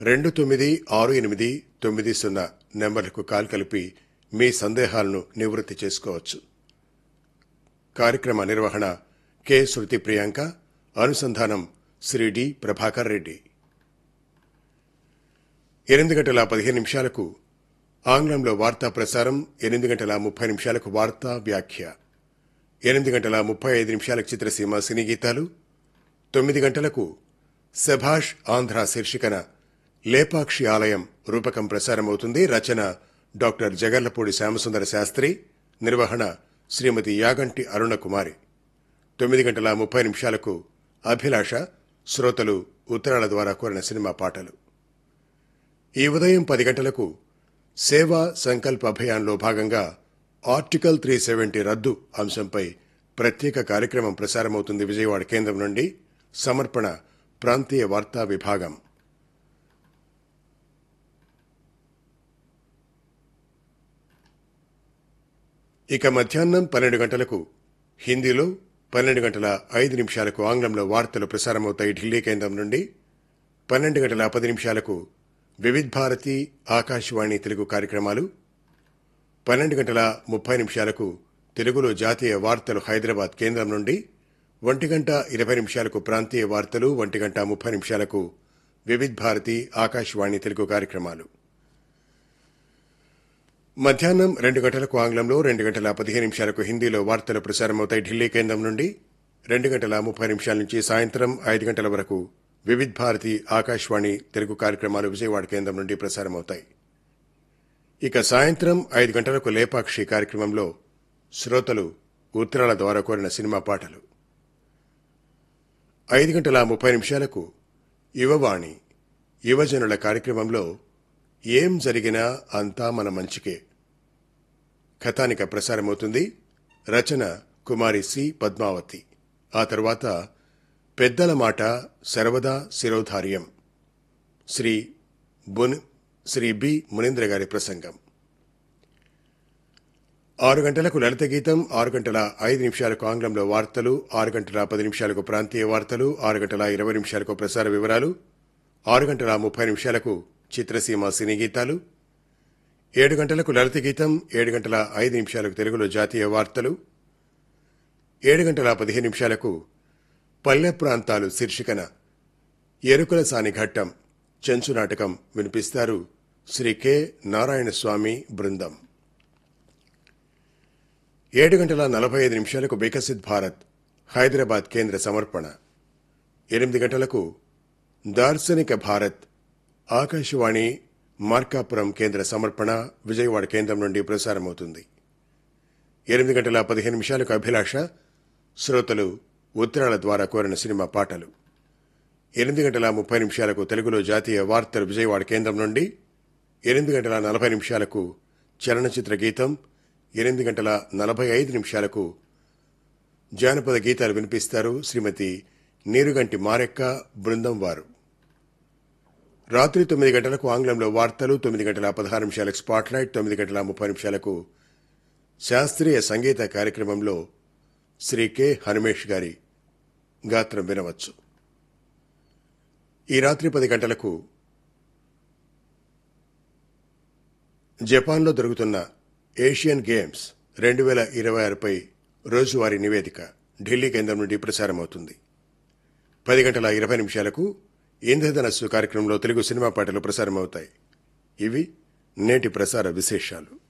రెండు తొమ్మిది ఆరు ఎనిమిది తొమ్మిది సున్నా నెంబర్లకు కాల్ కలిపి మీ సందేహాలను నివృత్తి చేసుకోవచ్చు కార్యక్రమ నిర్వహణ కె శృతి ప్రియాంక అనుసంధానం శ్రీ డి ప్రభాకర్ రెడ్డి ఎనిమిది గంటల పదిహేను నిమిషాలకు ఆంగ్లంలో వార్తా ప్రసారం ఎనిమిది గంటల ముప్పై నిమిషాలకు వార్తా వ్యాఖ్య ఎనిమిది గంటల ముప్పై ఐదు నిమిషాలకు చిత్రసీమ సినీ గీతాలు తొమ్మిది గంటలకు సభాష్ ఆంధ్ర శీర్షికన లేపాక్షి ఆలయం రూపకం ప్రసారమవుతుంది రచన డాక్టర్ జగర్లపూడి శ్యామసుందర శాస్త్రి నిర్వహణ శ్రీమతి యాగంటి అరుణకుమారి తొమ్మిది గంటల ముప్పై నిమిషాలకు అభిలాష శ్రోతలు ఉత్తరాల ద్వారా కోరిన సినిమా పాటలు ఈ ఉదయం పది గంటలకు సేవా సంకల్ప అభియాన్లో భాగంగా ఆర్టికల్ త్రీ సెవెంటీ రద్దు అంశంపై ప్రత్యేక కార్యక్రమం ప్రసారమవుతుంది విజయవాడ కేంద్రం నుండి సమర్పణ ప్రాంతీయ వార్తా విభాగం ఇక మధ్యాహ్నం పన్నెండు గంటలకు హిందీలో పన్నెండు గంటల ఐదు నిమిషాలకు ఆంగ్లంలో వార్తలు ప్రసారమవుతాయి ఢిల్లీ కేంద్రం నుండి పన్నెండు గంటల పది నిమిషాలకు వివిధ్ భారతి ఆకాశవాణి తెలుగు కార్యక్రమాలు పన్నెండు గంటల ముప్పై నిమిషాలకు తెలుగులో జాతీయ వార్తలు హైదరాబాద్ కేంద్రం నుండి ఒంటి గంట ఇరవై నిమిషాలకు ప్రాంతీయ వార్తలు ఒంటి గంట ముప్పై నిమిషాలకు వివిధ్ భారతి ఆకాశవాణి తెలుగు కార్యక్రమాలు మధ్యాహ్నం రెండు గంటలకు ఆంగ్లంలో రెండు గంటల పదిహేను నిమిషాలకు హిందీలో వార్తలు ప్రసారమవుతాయి ఢిల్లీ కేంద్రం నుండి రెండు గంటల ముప్పై నిమిషాల నుంచి సాయంత్రం ఐదు గంటల వరకు వివిధ్ భారతి ఆకాశవాణి తెలుగు కార్యక్రమాలు విజయవాడ కేంద్రం నుండి ప్రసారమవుతాయి ఇక సాయంత్రం ఐదు గంటలకు లేపాక్షి కార్యక్రమంలో శ్రోతలు ఉత్తరాల ద్వారా కోరిన సినిమా పాటలు ఐదు గంటల ముప్పై నిమిషాలకు యువవాణి యువజనుల కార్యక్రమంలో ఏం జరిగినా అంతా మన మంచికే కథానిక ప్రసారమవుతుంది రచన కుమారి సి పద్మావతి ఆ తర్వాత పెద్దల మాట సర్వదా శిరోధార్యం శ్రీ బున్ శ్రీ బి మునీంద్ర గారి ప్రసంగం ఆరు గంటలకు లలిత గీతం ఆరు గంటల ఐదు నిమిషాలకు ఆంగ్లంలో వార్తలు ఆరు గంటల పది నిమిషాలకు ప్రాంతీయ వార్తలు ఆరు గంటల ఇరవై నిమిషాలకు ప్రసార వివరాలు ఆరు గంటల ముప్పై నిమిషాలకు చిత్రసీమ సినీ గీతాలు ఏడు గంటలకు లలిత గీతం ఏడు గంటల ఐదు నిమిషాలకు తెలుగులో జాతీయ వార్తలు ఏడు గంటల పదిహేను నిమిషాలకు పల్లె ప్రాంతాలు శీర్షికన ఎరుకుల సాని ఘట్టం చెంచు నాటకం వినిపిస్తారు శ్రీ కె నారాయణ స్వామి బృందం ఏడు గంటల నలభై ఐదు నిమిషాలకు వికసిత్ భారత్ హైదరాబాద్ కేంద్ర సమర్పణ ఎనిమిది గంటలకు దార్శనిక భారత్ ఆకాశవాణి మార్కాపురం కేంద్ర సమర్పణ విజయవాడ కేంద్రం నుండి ప్రసారమవుతుంది ఎనిమిది గంటల పదిహేను నిమిషాలకు అభిలాష శ్రోతలు ఉత్తరాల ద్వారా కోరిన సినిమా పాటలు ఎనిమిది గంటల ముప్పై నిమిషాలకు తెలుగులో జాతీయ వార్తలు విజయవాడ కేంద్రం నుండి ఎనిమిది గంటల నలభై నిమిషాలకు చలనచిత్ర గీతం ఎనిమిది గంటల నలభై ఐదు నిమిషాలకు జానపద గీతాలు వినిపిస్తారు శ్రీమతి నీరుగంటి మారెక్క బృందం వారు రాత్రి తొమ్మిది గంటలకు ఆంగ్లంలో వార్తలు తొమ్మిది గంటల పదహారు నిమిషాలకు స్పాట్లైట్ తొమ్మిది గంటల ముప్పై నిమిషాలకు శాస్త్రీయ సంగీత కార్యక్రమంలో శ్రీ కె హనుమేష్ గారి గాత్రం వినవచ్చు ఈ రాత్రి పది గంటలకు జపాన్లో జరుగుతున్న ఏషియన్ గేమ్స్ రెండు వేల ఇరవై ఆరుపై రోజువారీ నివేదిక ఢిల్లీ కేంద్రం నుండి ప్రసారమవుతుంది పది గంటల ఇరవై నిమిషాలకు ఇంద్రధనస్సు కార్యక్రమంలో తెలుగు సినిమా పాటలు ప్రసారమవుతాయి ఇవి నేటి ప్రసార విశేషాలు